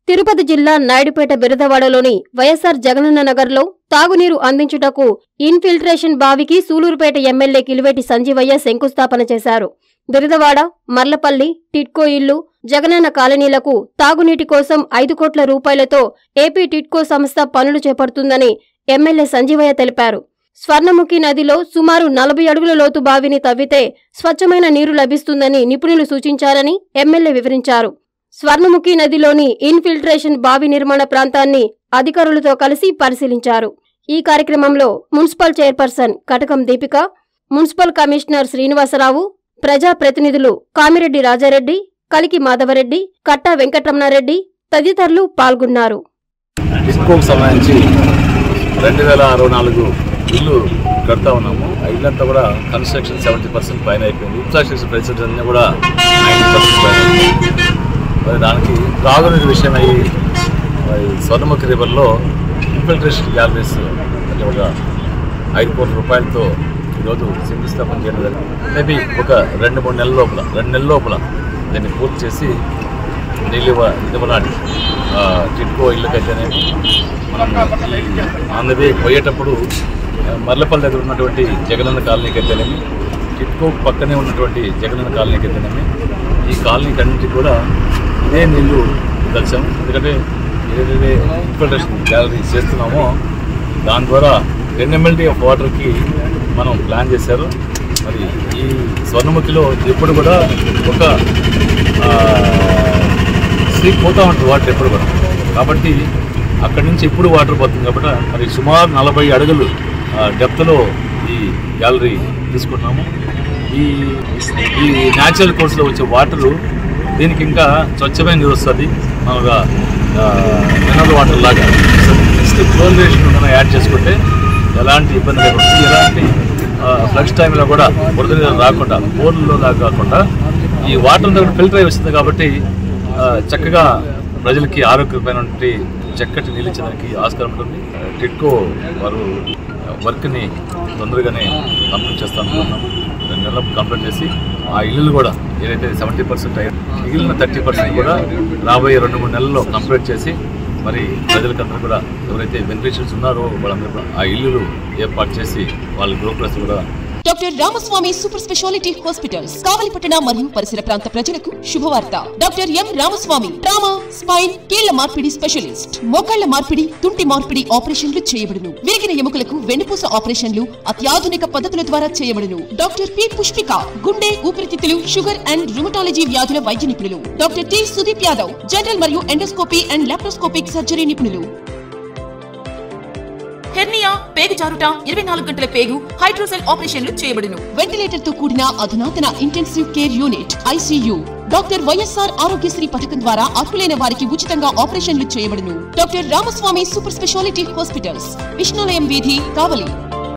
తిరుపతి జిల్లా నాయుడుపేట బిరదవాడలోని వైఎస్సార్ జగనన్న నగర్లో తాగునీరు అందించుటకు ఇన్ఫిల్ట్రేషన్ బావికి సూలూరుపేట ఎమ్మెల్యే కిలివేటి సంజీవయ్య శంకుస్థాపన చేశారు బిరదవాడ మర్లపల్లి టిట్కో ఇల్లు జగనన్న కాలనీలకు తాగునీటి కోసం ఐదు కోట్ల రూపాయలతో ఏపీ టిట్కో సంస్థ పనులు చేపడుతుందని ఎమ్మెల్యే సంజీవయ్య తెలిపారు స్వర్ణముఖి నదిలో సుమారు నలభై అడుగుల లోతు బావిని తవ్వితే స్వచ్ఛమైన నీరు లభిస్తుందని నిపుణులు సూచించారని ఎమ్మెల్యే వివరించారు స్వర్ణముఖి నదిలోని ఇన్ఫిల్ట్రేషన్ బావి నిర్మాణ ప్రాంతాన్ని అధికారులతో కలిసి పరిశీలించారు ఈ కార్యక్రమంలో municipal chairperson Katakam Deepika municipal commissioner Srinivasarao ప్రజా ప్రతినిధులు కామిరెడ్డి రాజారెడ్డి కలికి మాధవరెడ్డి కట్టా వెంకటరమణారెడ్డి తదితరులు పాల్గొన్నారు డిస్కోకు సంబంధించి రెండు వేల అరవై నాలుగు ఇల్లు కడతా ఉన్నాము ఆ ఇల్లంతా కూడా కన్స్ట్రక్షన్ సెవెంటీ పర్సెంట్ పైన అయిపోయింది ఇన్ఫ్రాస్ట్రక్చర్ ప్రైసెస్ అన్నీ కూడా నైంటీ పర్సెంట్ పైన అయిపోయింది. మరి దానికి త్రాగునీటి విషయం అయ్యి మరి స్వర్ణముఖి రివర్లో ఇన్ఫిల్ట్రేషన్ గ్యాలరీస్ అంటే ఒక ఐదు కోట్ల రూపాయలతో ఈరోజు శంకుస్థాపన చేయడం జరిగింది మేబీ ఒక రెండు మూడు నెలల లోపల రెండు నెలల లోపల దీన్ని పూర్తి చేసి నీళ్ళు ఇవ్వ ఇవ్వనాటి టిట్కో ఇళ్ళకైతేనేమి మనం ఆన్ ద వే పోయేటప్పుడు ఆ, మర్లపల్లి దగ్గర ఉన్నటువంటి జగనన్న కాలనీకి అయితేనేమి టిట్కో పక్కనే ఉన్నటువంటి జగనన్న కాలనీకి అయితేనేమి ఈ కాలనీకి అన్నింటికి కూడా ఇదే నీళ్లు కలిసాము ఎందుకంటే ఏదైతే ఇన్ఫిల్ట్రేషన్ గ్యాలరీ చేస్తున్నామో దాని ద్వారా టెన్ ఎంఎల్టీ ఆఫ్ వాటర్కి మనం ప్లాన్ చేశారు మరి ఈ స్వర్ణముఖిలో ఎప్పుడు కూడా ఒక స్లీప్ పోతూ ఉంటుంది వాటర్ ఎప్పుడు కూడా కాబట్టి అక్కడి నుంచి ఎప్పుడు వాటర్ పోతుంది కాబట్టి మరి సుమారు నలభై అడుగులు డెప్త్లో ఈ గ్యాలరీ తీసుకున్నాము ఈ ఈ న్యాచురల్ కోర్స్లో వచ్చే వాటరు దీనికి ఇంకా స్వచ్ఛమైన నీరు వస్తుంది మామూలుగా మినరల్ వాటర్ లాగా నెక్స్ట్ క్లోరినేషన్ కనుక యాడ్ చేసుకుంటే ఎలాంటి ఇబ్బంది లేకుండా ఎలాంటి ఫ్లష్ టైంలో కూడా బురద నీరు రాకుండా బోర్లలో లాగా కాకుండా ఈ వాటర్ దగ్గర ఫిల్టర్ అయి వస్తుంది కాబట్టి ఆ, చక్కగా ప్రజలకి ఆరోగ్యమైనటువంటి చక్కటి నీళ్ళు ఇచ్చడానికి ఆస్కారం ఉంటుంది టిట్కో వారు వర్క్ని తొందరగానే కంప్లీట్ చేస్తాను అనుకున్నాం రెండు నెలలు కంప్లీట్ చేసి ఆ ఇల్లులు కూడా ఏదైతే సెవెంటీ పర్సెంట్ అయ్యారు మిగిలిన థర్టీ పర్సెంట్ కూడా రాబోయే రెండు మూడు నెలల్లో కంప్లీట్ చేసి మరి ప్రజలకందరూ కూడా ఎవరైతే బెనిఫిషియర్స్ ఉన్నారో వాళ్ళందరూ కూడా ఆ ఇల్లులు ఏర్పాటు చేసి వాళ్ళ గ్రూప్లెస్ కూడా doctor Ramaswamy super speciality hospitals కావలిపట్టణ మరియు పరిసర ప్రాంత ప్రజలకు శుభవార్త doctor M Ramaswamy trauma spine కీళ్ల మార్పిడి స్పెషలిస్ట్ మోకాళ్ల మార్పిడి తుంటి మార్పిడి ఆపరేషన్లు చేయబడును విరిగిన ఎముకలకు వెన్నుపూస ఆపరేషన్లు అత్యాధునిక పద్ధతుల ద్వారా చేయబడును డాక్టర్ పి పుష్పిక గుండె ఊపిరితిత్తులు షుగర్ అండ్ రుమటాలజీ వ్యాధుల వైద్య నిపుణులు doctor T Sudeep Yadav general మరియు ఎండోస్కోపీ అండ్ లాప్రోస్కోపిక్ సర్జరీ నిపుణులు హెర్నియా పేగు జారుట ఇరవై నాలుగు గంటల పేగు హైడ్రోసెల్ ఆపరేషన్లు చేయబడును వెంటిలేటర్ తో కూడిన అధునాతన intensive care unit ICU doctor YSR Aarogyasri పథకం ద్వారా అర్హులైన వారికి ఉచితంగా ఆపరేషన్లు చేయబడును doctor Ramaswamy super speciality hospitals Vishnulayam వీధి కావలి